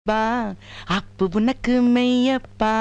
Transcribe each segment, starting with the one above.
பா அப்பு உனக்கு மெய்யப்பா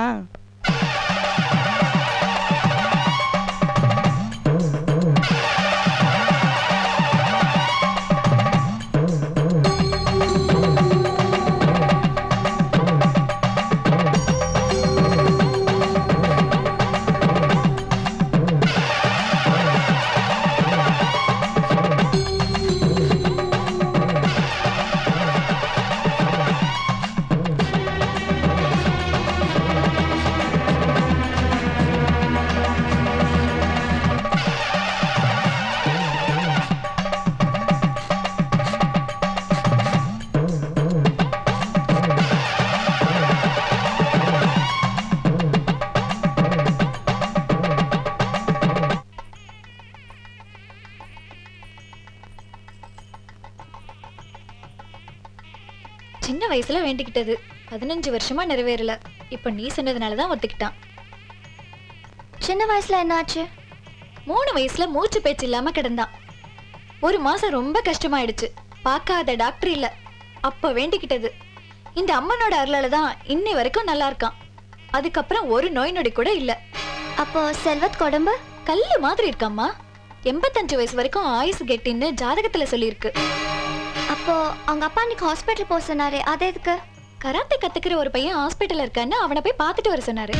சின்ன வயசுல வேண்டிக்கிட்டது பதினஞ்சு வருஷமா நிறைவேறல இப்ப நீ சொன்னதுனால தான் ஒத்துக்கிட்டான் சின்ன வயசுல என்னாச்சு மூணு வயசுல மூச்சு பேச்சு இல்லாம கிடந்தான் ஒரு மாசம் ரொம்ப கஷ்டமாயிடுச்சு பார்க்காத டாக்டர் இல்ல அப்ப வேண்டிக்கிட்டது இந்த அம்மனோட அருளால தான் இன்னை வரைக்கும் நல்லா இருக்கான் அதுக்கப்புறம் ஒரு நோய் நொடி கூட இல்ல அப்போ செல்வத் உடம்பு கல்லு மாதிரி இருக்காம்மா எண்பத்தஞ்சு வயசு வரைக்கும் ஆயுசு கெட்டின்னு ஜாதகத்துல சொல்லியிருக்கு அப்போ அவங்க அப்பா அன்னைக்கு ஹாஸ்பிட்டல் போக சொன்னாரு அது எதுக்கு கராத்தே கத்துக்கிற ஒரு பையன் ஹாஸ்பிட்டல்ல இருக்கான்னு அவனை போய் பார்த்துட்டு வர சொன்னாரு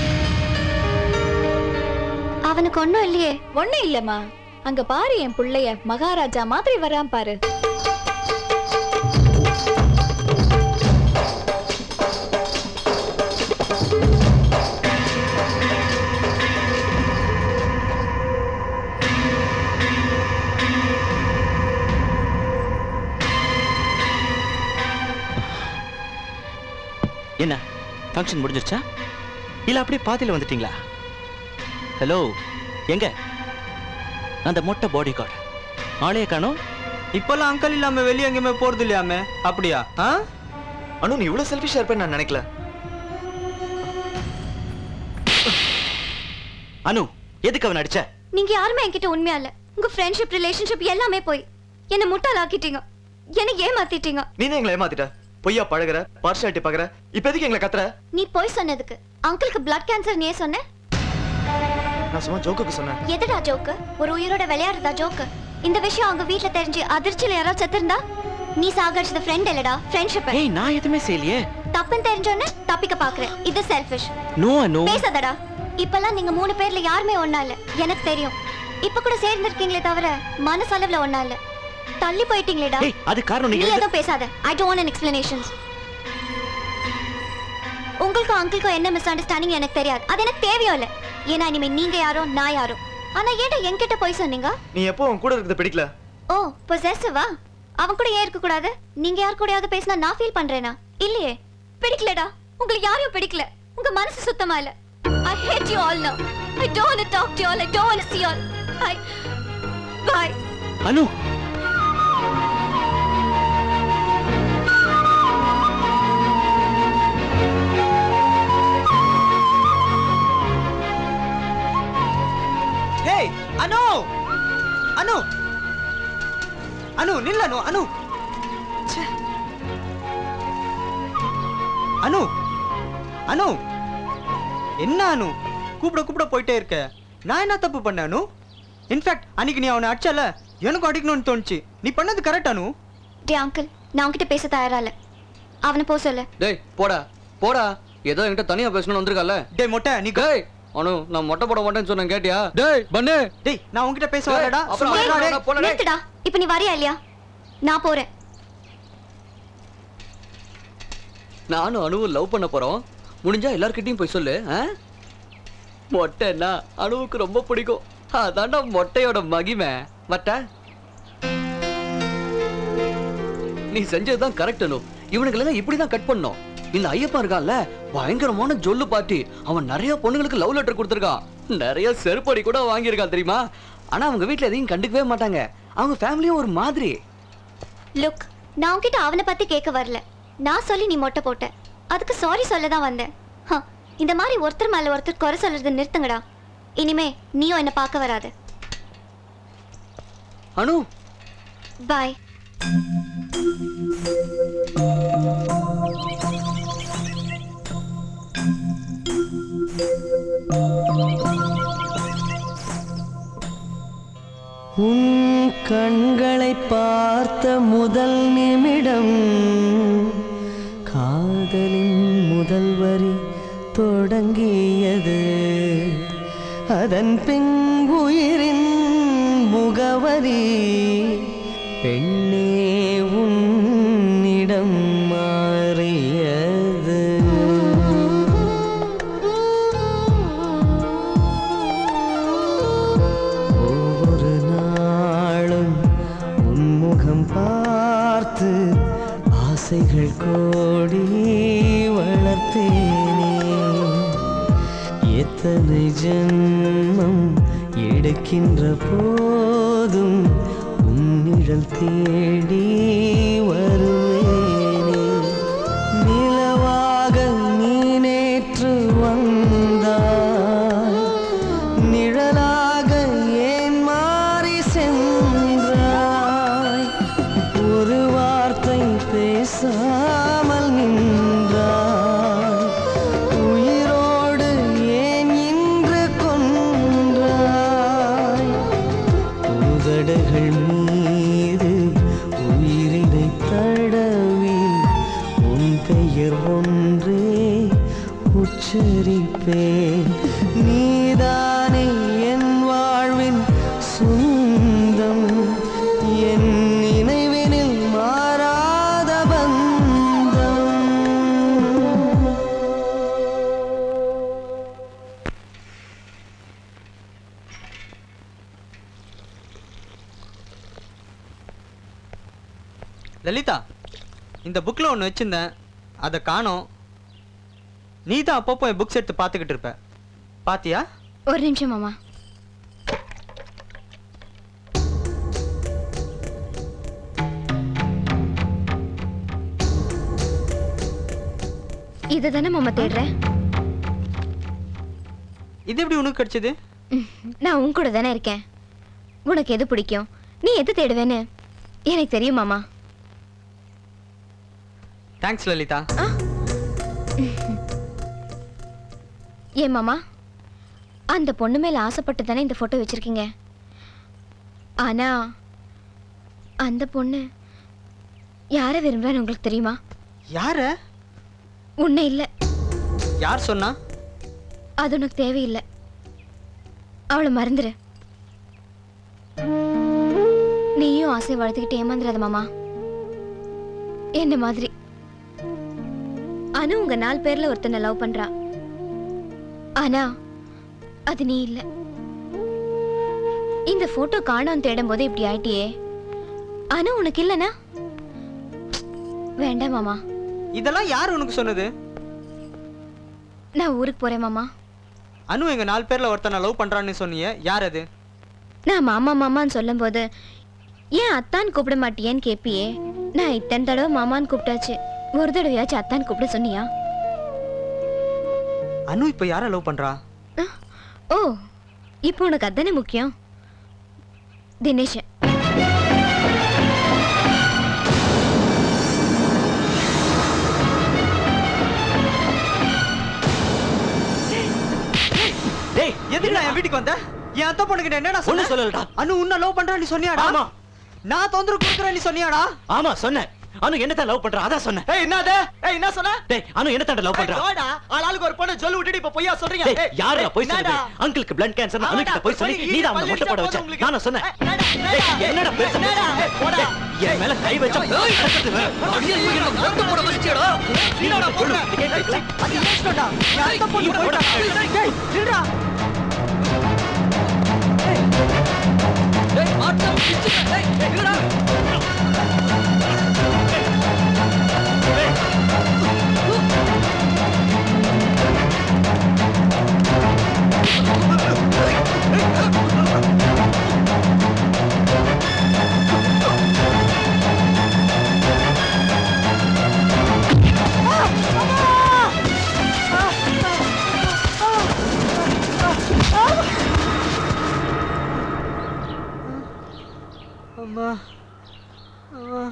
அவனுக்கு ஒன்றும் இல்லையே ஒண்ணும் இல்லம்மா அங்க பாரு என் புள்ளைய மகாராஜா மாதிரி வரான் பாரு என்ன ஃபங்க்ஷன் முடிஞ்சிருச்சா இல்ல அப்படியே பாதியில வந்துட்டீங்களா ஹலோ எங்க அந்த மொட்டை பாடி கார்டு ஆளைய காணோம் இப்பெல்லாம் அங்கிள் இல்லாம வெளியே எங்கேயுமே போறது இல்லையாமே அப்படியா ஆ அனு நீ இவ்வளவு செல்ஃபிஷா இருப்பேன்னு நான் நினைக்கல அனு எதுக்கு அவன் அடிச்ச நீங்க யாருமே என்கிட்ட உண்மையா இல்ல உங்க ஃப்ரெண்ட்ஷிப் ரிலேஷன்ஷிப் எல்லாமே போய் என்ன முட்டாளாக்கிட்டீங்க என்ன ஏமாத்திட்டீங்க நீ தான் எங்களை ஏமாத்திட்ட பொய்யா பழகுற பார்ஷாலிட்டி பாக்குற இப்ப எதுக்கு எங்களை கத்துற நீ போய் சொன்னதுக்கு அங்கிளுக்கு பிளட் கேன்சர் நீ சொன்ன நான் சும்மா ஜோக்குக்கு சொன்னேன் எதுடா ஜோக்கு ஒரு உயிரோட விளையாடுறதா ஜோக்கு இந்த விஷயம் அவங்க வீட்ல தெரிஞ்சு அதிர்ச்சியில யாராவது செத்திருந்தா நீ சாகடிச்சது ஃப்ரெண்ட் இல்லடா ஃப்ரெண்ட்ஷிப் ஏய் நான் எதுவுமே செய்யலையே தப்புன்னு தெரிஞ்சோன்னு தப்பிக்க பாக்குற இது செல்ஃபிஷ் நோ அனு பேசாதடா இப்பெல்லாம் நீங்க மூணு பேர்ல யாருமே ஒண்ணா இல்ல எனக்கு தெரியும் இப்ப கூட சேர்ந்திருக்கீங்களே தவிர மனசளவுல ஒண்ணா இல்ல தள்ளி போயிட்டீங்களேடா ஏய் அது காரணம் நீ நீங்க எதுவும் பேசாத ஐ டோன்ட் வாண்ட் எக்ஸ்பிளனேஷன்ஸ் உங்களுக்கும் அங்கிளுக்கும் என்ன மிஸ் அண்டர்ஸ்டாண்டிங் எனக்கு தெரியாது அது எனக்கு தேவையோ இல்ல ஏன்னா இனிமே நீங்க யாரோ நான் யாரோ ஆனா ஏன்டா என்கிட்ட போய் சொன்னீங்க நீ எப்போ உன் கூட இருக்கிறது பிடிக்கல ஓ பொசசிவா அவன் கூட ஏன் இருக்க கூடாது நீங்க யார் கூடயாவது பேசினா நான் ஃபீல் பண்றேனா இல்லையே பிடிக்கலடா உங்களுக்கு யாரையும் பிடிக்கல உங்க மனசு சுத்தமா இல்ல ஐ had you all now I don't want to talk to you all I don't want to see you all bye bye Anu hey Anu Anu Anu நில்ல அனு அனு ச்சே. அனு அனு என்ன அனு கூப்பிட கூப்பிட போயிட்டே இருக்க நான் என்ன தப்பு பண்ணேன் அனு இன்ஃபேக்ட் அன்னைக்கு நீ அவனை அடிச்சல எனக்கும் அடிக்கணும்னு தோணுச்சு நீ பண்ணது கரெக்ட் அனு டே அங்கிள் நான் உன்கிட்ட பேச தயாரா இல்ல அவனை போ சொல்லு டேய் போடா போடா ஏதோ என்கிட்ட தனியா பேசணும்னு வந்திருக்கல டேய் மொட்டை நீ கோ- டேய் அனு நான் மொட்டை போட மாட்டேன்னு சொன்னேன் கேட்டியா டேய் பண்ணு டேய் நான் உன்கிட்ட பேச டேய், வரலடா அப்புறம் சும்மா அவன் இருடா, அவனை டேய். போல டேய். நிறுத்துடா இப்ப நீ வரியா இல்லையா நான் போறேன் நானும் அணுவும் லவ் பண்ண போறோம் முடிஞ்சா எல்லார்கிட்டயும் போய் சொல்லு ஆ? மொட்டைன்னா அணுவுக்கு ரொம்ப பிடிக்கும் அதான்டா மொட்டையோட மகிமை வட்ட நீ செஞ்சதுதான் கரெக்ட் அனு இவனுங்களெல்லாம் இப்படிதான் கட் பண்ணோம் இந்த ஐயப்பா இருக்கான்ல பயங்கரமான ஜொல்லு பாட்டி அவன் நிறைய பொண்ணுங்களுக்கு லவ் லெட்டர் கொடுத்துருக்கான் நிறைய செருப்படி கூட வாங்கியிருக்கான் தெரியுமா ஆனா அவங்க வீட்ல எதையும் கண்டுக்கவே மாட்டாங்க அவங்க ஃபேமிலியும் ஒரு மாதிரி லுக் நான் உன்கிட்ட அவனை பத்தி கேட்க வரல நான் சொல்லி நீ மொட்டை போட்ட அதுக்கு சாரி சொல்ல தான் வந்தேன் ஹ, இந்த மாதிரி ஒருத்தர் மேல ஒருத்தர் குறை சொல்றது நிறுத்துங்கடா இனிமே நீயும் என்ன பார்க்க வராத அனு பாய் உன் கண்களை பார்த்த முதல் நிமிடம் காதலின் முதல் வரி தொடங்கியது அதன் பின் உயிரின் முகவரி பெண்ணே உன்னிடம் மாறியது ஒவ்வொரு நாளும் உன்முகம் பார்த்து ஆசைகள் கோடி வளர்த்தேனே எத்தனை ஜென்மம் எடுக்கின்ற போதும் உன்னிழல் தேடி வருவேனே நிலவாக நீ நேற்று வந்தாய் நிழலாக ஏன் மாறி சென்றாய் ஒரு வார்த்தை பேசாமல் நின்றாய் உயிரோடு ஏன் இன்று கொன்றாய் உதடுகள் மீது உயிரினை தடவி உன் பெயர் ஒன்றே உச்சரிப்பேன் நீதானே என் வாழ்வின் சொந்தம் என் நினைவினில் மாறாத பந்தம் லலிதா இந்த புக்கில் ஒன்று வச்சிருந்தேன் அதை காணோம் நீ தான் அப்பப்போ என் புக்ஸ் எடுத்து பார்த்துக்கிட்டு இருப்ப பாத்தியா ஒரு நிமிஷம் மாமா இதை தானே மாமா தேடுறேன் இது எப்படி உனக்கு கிடைச்சது ம், நான் உன் கூட தானே இருக்கேன் உனக்கு எது பிடிக்கும் நீ எது தேடுவேன்னு எனக்கு தெரியும் மாமா தேங்க்ஸ் லலிதா ஏன் மாமா அந்த பொண்ணு மேல ஆசைப்பட்டு தானே இந்த போட்டோ வச்சிருக்கீங்க ஆனா அந்த பொண்ணு யாரை விரும்புறான்னு உங்களுக்கு தெரியுமா யார உன்னை இல்லை யார் சொன்னா அது உனக்கு தேவையில்லை அவளை மறந்துரு நீயும் ஆசை வளர்த்துக்கிட்டு ஏமாந்துடாத மாமா என்ன மாதிரி அனு உங்க நாலு பேர்ல ஒருத்தனை லவ் பண்றா ஆனா அது நீ இல்ல இந்த போட்டோ காணோம் தேடும் போது இப்படி ஆயிட்டியே அனு உனக்கு இல்லனா வேண்டாம் மாமா இதெல்லாம் யார் உனக்கு சொன்னது நான் ஊருக்கு போறேன் மாமா அனு எங்க நாலு பேர்ல ஒருத்தனை லவ் பண்றான்னு சொன்னியே யார் அது நான் மாமா மாமான்னு சொல்லும்போது ஏன் அத்தான் கூப்பிட மாட்டியேன்னு கேப்பியே நான் இத்தனை தடவை மாமான்னு கூப்பிட்டாச்சு ஒரு தடவையாச்சும் அத்தான் கூப்பிட சொன்னியா அனு இப்ப யார லவ் பண்றா அஹ், ஓ இப்போ உனக்கு அதானே முக்கியம் தினேஷ் டேய் எதுக்கு நான் என் வீட்டுக்கு வந்த என் அத்தை பொண்ணுகிட்ட என்னடா ஒண்ணும் சொன்ன சொல்லலடா அனு உன்ன லவ் பண்றா நீ சொன்னியாடா ஆமா. நான் தொந்தரவு கொடுக்குறேன் நீ சொன்னியாடா ஆமா சொன்னேன் அனு என்னத்தான் லவ் பண்றா அதான் சொன்னேன் ஏய் என்னது ஏய் என்ன சொன்ன டேய் அனு என்னத்தான் லவ் பண்றா ஏய், ஆளாளுக்கு ஒரு பொண்ணு சொல்லி விட்டுட்டு இப்ப பொய்யா சொல்றீங்க டேய் ஏய், யாரா ஏய், போய் என்னடா? சொன்னது அங்கிளுக்கு பிளட் கேன்சர் ஆமாடா, அனு கிட்ட போய் சொல்லி போய் நீ தான் அவனை பல்லு முட்டை போட இடிச்சா வச்ச போதும் நானும் சொன்னேன் உங்களுக்கு. ஏய், என்னடா, டேய், என்னடா? என்னடா பெருசா என்னடா? பேசுற? போடா. டேய், என் மேல கை வச்சா ஏய், நடக்குது வேற. நீடா போடுற. டிக்கெட் எடுக்கல. அது ஏஸ்டா என் அத்தை பொண்ணு போயிட்டா டேய் நில்றா அம்மா அம்மா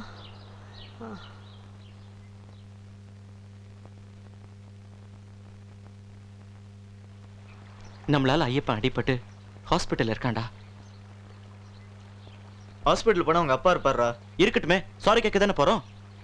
நம்மளால ஐயப்பன் அடிபட்டு ஹாஸ்பிட்டல் இருக்கான்டா ஹாஸ்பிட்டல் போனா அவங்க அப்பா இருப்பாருடா இருக்கட்டுமே சாரி கேட்க தானே போறோம்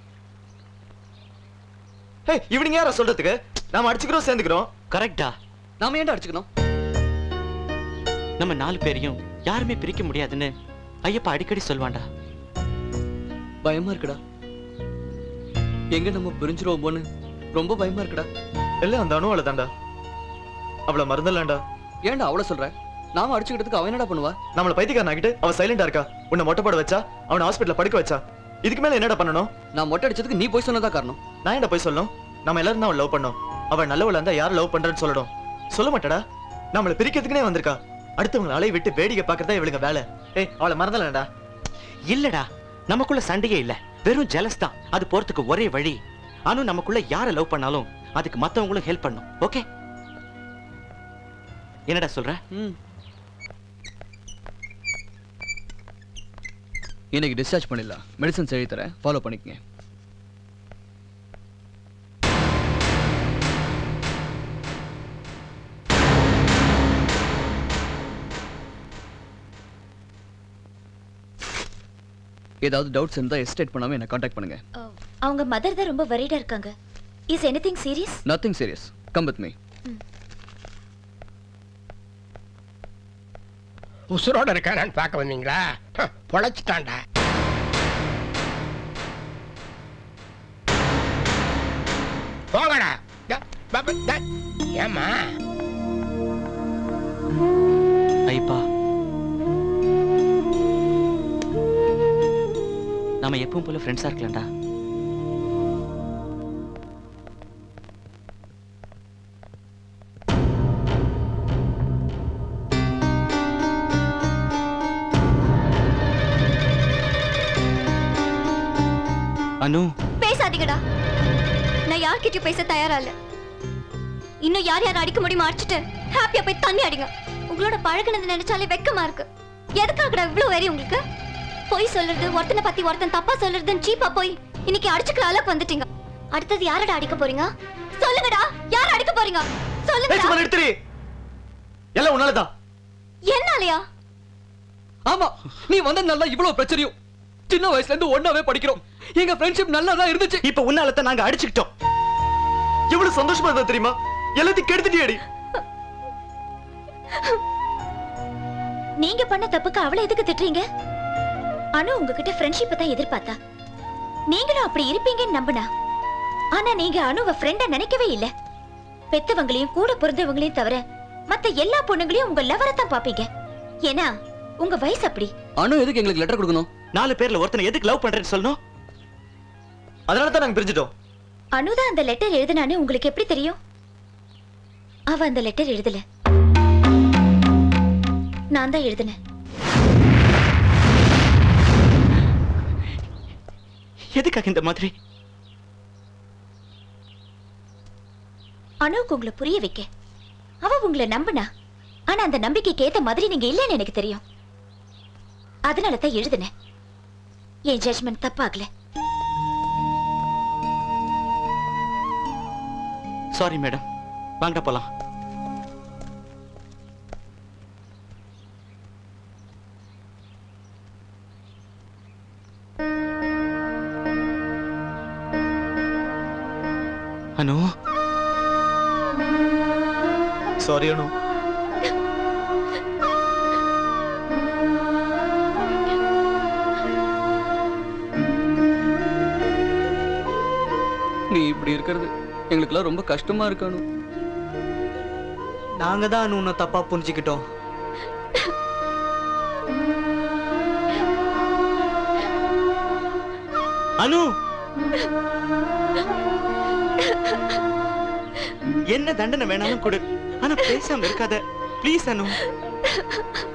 ஹே இவனுங்க யாரா சொல்றதுக்கு நாம அடிச்சுக்கிறோம் சேர்ந்துக்கிறோம் கரெக்டா நாம ஏன்டா அடிச்சுக்கணும் நம்ம நாலு பேரையும் யாருமே பிரிக்க முடியாதுன்னு ஐயப்பா அடிக்கடி சொல்வான்டா பயமா இருக்குடா எங்க நம்ம பிரிஞ்சிருவோமோன்னு ரொம்ப பயமா இருக்குடா எல்லாம் அந்த அணுவால தான்டா அவளை மறந்துடலாம்டா ஏன்டா அவள சொல்ற நாம அடிச்சுக்கிறதுக்கு அவன் என்னடா பண்ணுவா நம்மள பைத்தியக்காரன் ஆகிட்டு அவ சைலண்டா இருக்கா உன்னை மொட்டை போட வச்சா அவனை ஹாஸ்பிட்டல்ல படுக்க வச்சா இதுக்கு மேல என்னடா பண்ணணும் நான் மொட்டை அடிச்சதுக்கு நீ போய் சொன்னதா காரணம் நான் என்ன போய் சொல்லணும் நம்ம எல்லாரும் தான் அவள் லவ் பண்ணோம் அவள் நல்லவளா இருந்தா யார் லவ் பண்றேன்னு சொல்லணும் சொல்ல மாட்டாடா நம்மள பிரிக்கிறதுக்குனே வந்திருக்கா அடுத்தவங்களை அலைய விட்டு வேடிக்கை பார்க்கறதா இவளுங்க வேலை ஏய் அவளை மறந்தலடா இல்லடா நமக்குள்ள சண்டையே இல்ல வெறும் ஜெலஸ் தான் அது போறதுக்கு ஒரே வழி அனு நமக்குள்ள யாரை லவ் பண்ணாலும் அதுக்கு மத்தவங்களும் ஹெல்ப் பண்ணும் ஓகே என்னடா சொல்ற ம் இன்னைக்கு டிஸ்சார்ஜ் பண்ணிடலாம் மெடிசன்ஸ் எழுதி தரேன் ஃபாலோ பண்ணிக்கங்க ஏதாவது டவுட்ஸ் இருந்தால் எஸ்டேட் பண்ணாம என்ன காண்டாக்ட் பண்ணுங்க அவங்க மதர் தான் ரொம்ப வரிடா இருக்காங்க is anything serious nothing serious come with me உசுரோட இருக்கானான்னு பார்க்க வந்தீங்களா ஹ, பொழைச்சிட்டான்டா போங்கடா ட, ப, ப, ட. ஏம்மா ஐப்பா நாம எப்பவும் போல ஃப்ரெண்ட்ஸா இருக்கலாம்டா அனு பேசாதீங்கடா நான் யார்கிட்டயும் பேச தயாரா இல்ல இன்னும் யார் யார் அடிக்க முடியுமா அடிச்சுட்டு ஹாப்பியா போய் தண்ணி அடிங்க உங்களோட பழகுனது நினைச்சாலே வெக்கமா இருக்கு எதுக்காகடா இவ்ளோ வெறி உங்களுக்கு பொய் சொல்றது ஒருத்தனை பத்தி ஒருத்தன் தப்பா சொல்றதுன்னு சீப்பா போய் இன்னைக்கு அடிச்சுக்கிற அளவுக்கு வந்துட்டீங்க அடுத்தது யாரடா அடிக்க போறீங்க சொல்லுங்கடா யார் அடிக்க போறீங்க ஏய் சொல்லுங்கடா சும்மா நிறுத்துறி எல்லாம் உன்னாலதான் என்னாலயா ஆமா நீ வந்ததுனால தான் இவ்வளவு பிரச்சனையும் சின்ன வயசுல இருந்து ஒண்ணாவே படிக்கிறோம் எங்க ஃப்ரெண்ட்ஷிப் நல்லா தான் இருந்துச்சு இப்ப உன்னாலதான் நாங்க அடிச்சுக்கிட்டோம் எவ்வளவு சந்தோஷமா இருந்தா தெரியுமா எல்லாத்தையும் கெடுத்துட்டியடி நீங்க பண்ண தப்புக்கு அவளை எதுக்கு திட்டுறீங்க அனு உங்ககிட்ட ஃப்ரெண்ட்ஷிப்பை தான் எதிர்பார்த்தா நீங்களும் அப்படி இருப்பீங்கன்னு நம்பினா ஆனா நீங்க அனுவ ஃப்ரெண்டா நினைக்கவே இல்ல பெத்தவங்களையும் கூட பிறந்தவங்களையும் தவிர மத்த எல்லா பொண்ணுங்களையும் உங்க லவரை தான் பாப்பீங்க ஏன்னா உங்க வயசு அப்படி அனு எதுக்கு எங்களுக்கு லெட்டர் கொடுக்கணும் நாலு பேர்ல ஒருத்தனை எதுக்கு லவ் பண்றேன்னு சொல்லணும் அதனால தான் நாங்க பிரிஞ்சிட்டோம் அனுதான் அந்த லெட்டர் எழுதுனான்னு உங்களுக்கு எப்படி தெரியும் அவ அந்த லெட்டர் எழுதல நான் தான் எழுதினேன் எதுக்காக இந்த மாதிரி அனுவுக்கு உங்களை புரிய வைக்க அவ உங்களை நம்பினா ஆனா அந்த நம்பிக்கைக்கு ஏத்த மாதிரி நீங்க இல்லைன்னு எனக்கு தெரியும் அதனால தான் எழுதினேன் என் ஜட்மெண்ட் தப்பாகல சாரி மேடம் வாங்கடா போலாம் அனு சாரி அனு நீ இப்படி இருக்கிறது எங்களுக்குலாம் ரொம்ப கஷ்டமா இருக்கானு நாங்க தான் அனு உன்னை தப்பா புரிஞ்சுக்கிட்டோம் அனு என்ன தண்டனை வேணாலும் கொடு ஆனா பேசாம இருக்காத ப்ளீஸ் அனு